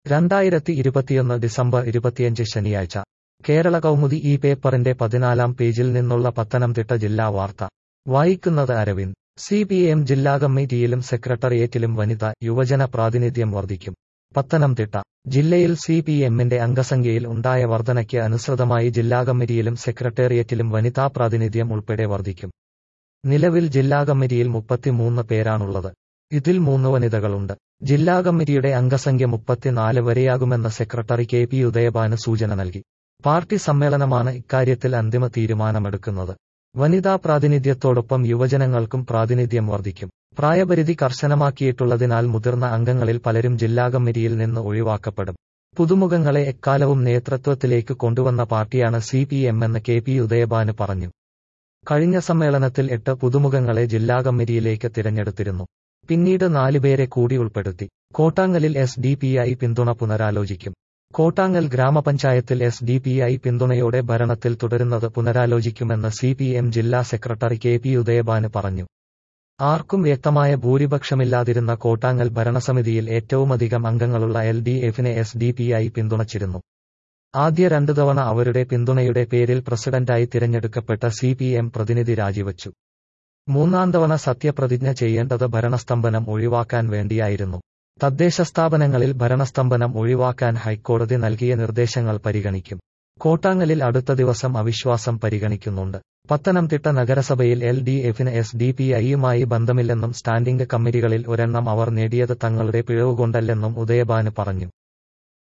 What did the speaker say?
രണ്ടായിരത്തി ഇരുപത്തിയൊന്ന് ഡിസംബർ ഇരുപത്തിയഞ്ച് ശനിയാഴ്ച കേരള കൗമുദി ഈ പേപ്പറിന്റെ പതിനാലാം പേജിൽ നിന്നുള്ള പത്തനംതിട്ട ജില്ലാ വാർത്ത വായിക്കുന്നത് അരവിന്ദ് സി പി എം ജില്ലാ കമ്മിറ്റിയിലും സെക്രട്ടേറിയറ്റിലും വനിതാ യുവജന പ്രാതിനിധ്യം വർദ്ധിക്കും പത്തനംതിട്ട ജില്ലയിൽ സി പി എമ്മിന്റെ അംഗസംഖ്യയിൽ ഉണ്ടായ വർധനയ്ക്ക് അനുസൃതമായി ജില്ലാ കമ്മിറ്റിയിലും സെക്രട്ടേറിയറ്റിലും വനിതാ പ്രാതിനിധ്യം ഉൾപ്പെടെ വർദ്ധിക്കും നിലവിൽ ജില്ലാ കമ്മിറ്റിയിൽ മുപ്പത്തിമൂന്ന് പേരാണുള്ളത് ഇതിൽ മൂന്ന് വനിതകളുണ്ട് ജില്ലാ കമ്മിറ്റിയുടെ അംഗസംഖ്യ മുപ്പത്തിനാല് വരെയാകുമെന്ന് സെക്രട്ടറി കെ പി ഉദയഭാന് സൂചന നൽകി പാർട്ടി സമ്മേളനമാണ് ഇക്കാര്യത്തിൽ അന്തിമ തീരുമാനമെടുക്കുന്നത് വനിതാ പ്രാതിനിധ്യത്തോടൊപ്പം യുവജനങ്ങൾക്കും പ്രാതിനിധ്യം വർദ്ധിക്കും പ്രായപരിധി കർശനമാക്കിയിട്ടുള്ളതിനാൽ മുതിർന്ന അംഗങ്ങളിൽ പലരും ജില്ലാ കമ്മിറ്റിയിൽ നിന്ന് ഒഴിവാക്കപ്പെടും പുതുമുഖങ്ങളെ എക്കാലവും നേതൃത്വത്തിലേക്ക് കൊണ്ടുവന്ന പാർട്ടിയാണ് സി പി എം എന്ന് കെ പി ഉദയഭാന് പറഞ്ഞു കഴിഞ്ഞ സമ്മേളനത്തിൽ എട്ട് പുതുമുഖങ്ങളെ ജില്ലാ കമ്മിറ്റിയിലേക്ക് തിരഞ്ഞെടുത്തിരുന്നു പിന്നീട് നാലുപേരെ കൂടി ഉൾപ്പെടുത്തി കോട്ടാങ്ങലിൽ എസ് ഡി പി ഐ പിന്തുണ പുനരാലോചിക്കും കോട്ടാങ്ങൽ ഗ്രാമപഞ്ചായത്തിൽ എസ് ഡി പി ഐ പിന്തുണയോടെ ഭരണത്തിൽ തുടരുന്നത് പുനരാലോചിക്കുമെന്ന് സി പി എം ജില്ലാ സെക്രട്ടറി കെ പി ഉദയഭാന് പറഞ്ഞു ആർക്കും വ്യക്തമായ ഭൂരിപക്ഷമില്ലാതിരുന്ന കോട്ടാങ്ങൽ ഭരണസമിതിയിൽ ഏറ്റവുമധികം അംഗങ്ങളുള്ള എൽ ഡി എഫിനെ എസ് ഡി പി ഐ പിന്തുണച്ചിരുന്നു ആദ്യ രണ്ടു തവണ അവരുടെ പിന്തുണയുടെ പേരിൽ പ്രസിഡന്റായി തിരഞ്ഞെടുക്കപ്പെട്ട സി പി എം പ്രതിനിധി രാജിവച്ചു മൂന്നാം തവണ സത്യപ്രതിജ്ഞ ചെയ്യേണ്ടത് ഭരണസ്തംഭനം ഒഴിവാക്കാൻ വേണ്ടിയായിരുന്നു തദ്ദേശ സ്ഥാപനങ്ങളിൽ ഭരണസ്തംഭനം ഒഴിവാക്കാൻ ഹൈക്കോടതി നൽകിയ നിർദ്ദേശങ്ങൾ പരിഗണിക്കും കോട്ടാങ്ങലിൽ അടുത്ത ദിവസം അവിശ്വാസം പരിഗണിക്കുന്നുണ്ട് പത്തനംതിട്ട നഗരസഭയിൽ എൽ ഡി എഫിന് എസ് ഡി പി ഐയുമായി ബന്ധമില്ലെന്നും സ്റ്റാൻഡിംഗ് കമ്മിറ്റികളിൽ ഒരെണ്ണം അവർ നേടിയത് തങ്ങളുടെ പിഴവുകൊണ്ടല്ലെന്നും ഉദയഭാന് പറഞ്ഞു